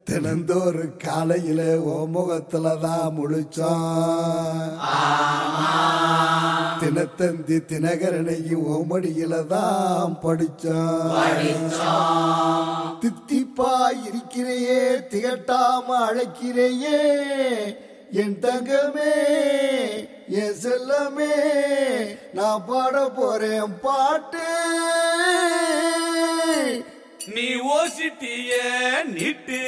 தினந்தோறு காலையில ஓ முகத்துல தான் முழிச்சோம் தினத்தந்தி தினகரனையும் ஓமடியில தான் படிச்சோம் தித்திப்பா இருக்கிறையே திகட்டாம அழைக்கிறையே என் தங்கமே என் செல்லமே நான் பாட போறேன் பாட்டு நீ ஓசிட்டிய நீட்டு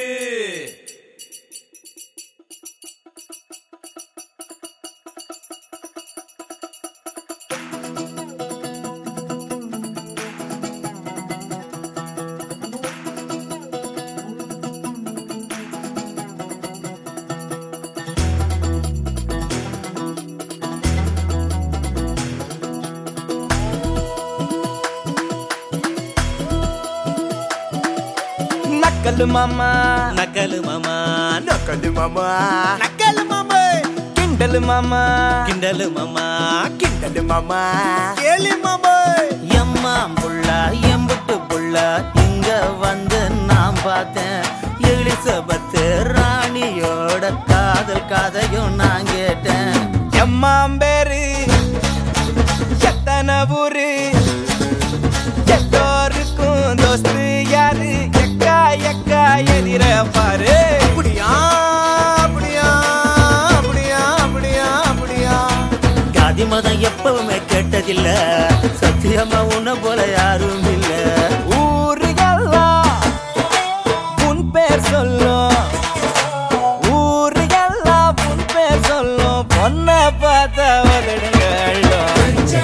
நக்கலு மாமா நக்கலு மாமா நக்கலு மாமா நக்கலு மாமா கிண்டலு மாமா கிண்டலு மாமா கிண்டலு மாமா கேலி மாமா எம்மா புள்ள எம்புட்டு புள்ள இங்க வந்து நான் பார்த்தேன் எலிசபத்து ராணியோட காதல் கதையும் நான் கேட்டேன் எம்மாம்பேரு எத்தனை ஊரு எல்லோருக்கும் தோஸ்து யாரு எக்கா எக்கா எதிர பாரு அப்படியா அப்படியா அப்படியா அப்படியா அப்படியா ஜாதி மதம் எப்பவுமே கேட்டதில்ல சத்தியமா உன்னை போல யாரும் இல்ல ஊரு எல்லாம் உன் பேர் சொல்லும் ஊரு எல்லாம் உன் பேர் சொல்லும் பொண்ண பார்த்த உதடுங்க அள்ளும்.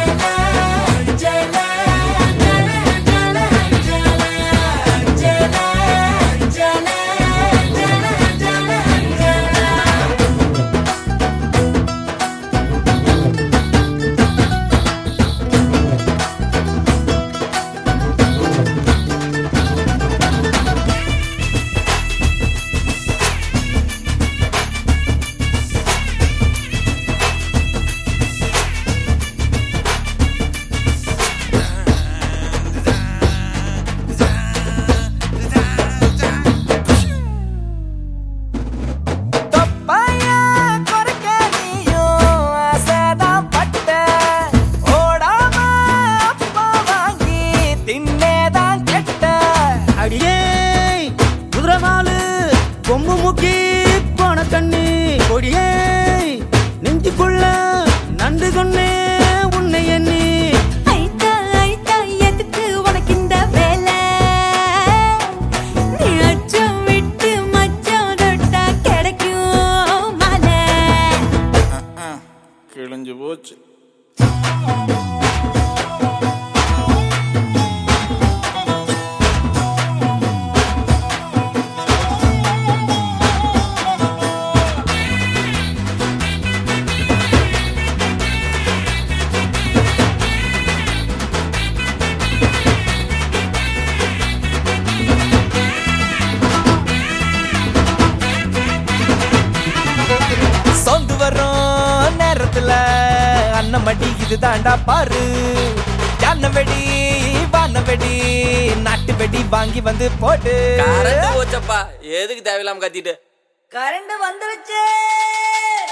தொப்பையா குறைக்க நீயும் ஆசைதான் பட்ட. ஓடாம அப்பா வாங்கி தின்னேதான் கெட்ட. அடியே குதிரவாலு கொம்பு முக்கி போன கண்ணு கொடியே நெஞ்சுக்குள்ள நண்டு கொன்னே உன்னை எண்ணி ஐட்டா ஐட்டா எதுக்கு உனக்கு இந்த வேலை நீ அச்சம் விட்டு மச்சம் தொட்டா கிடைக்கும் மலை கிழிஞ்சு போச்சு சொந்து வரும் நேரத்துல அண்ணன் மடி இது தாண்டா பாரு யானை வெடி வான வெடி நாட்டு வெடி வாங்கி வந்து போட்டு கரண்ட் போச்சப்பா எதுக்கு தேவையில்லாம கத்திட்டு கரண்ட் வந்துருச்சு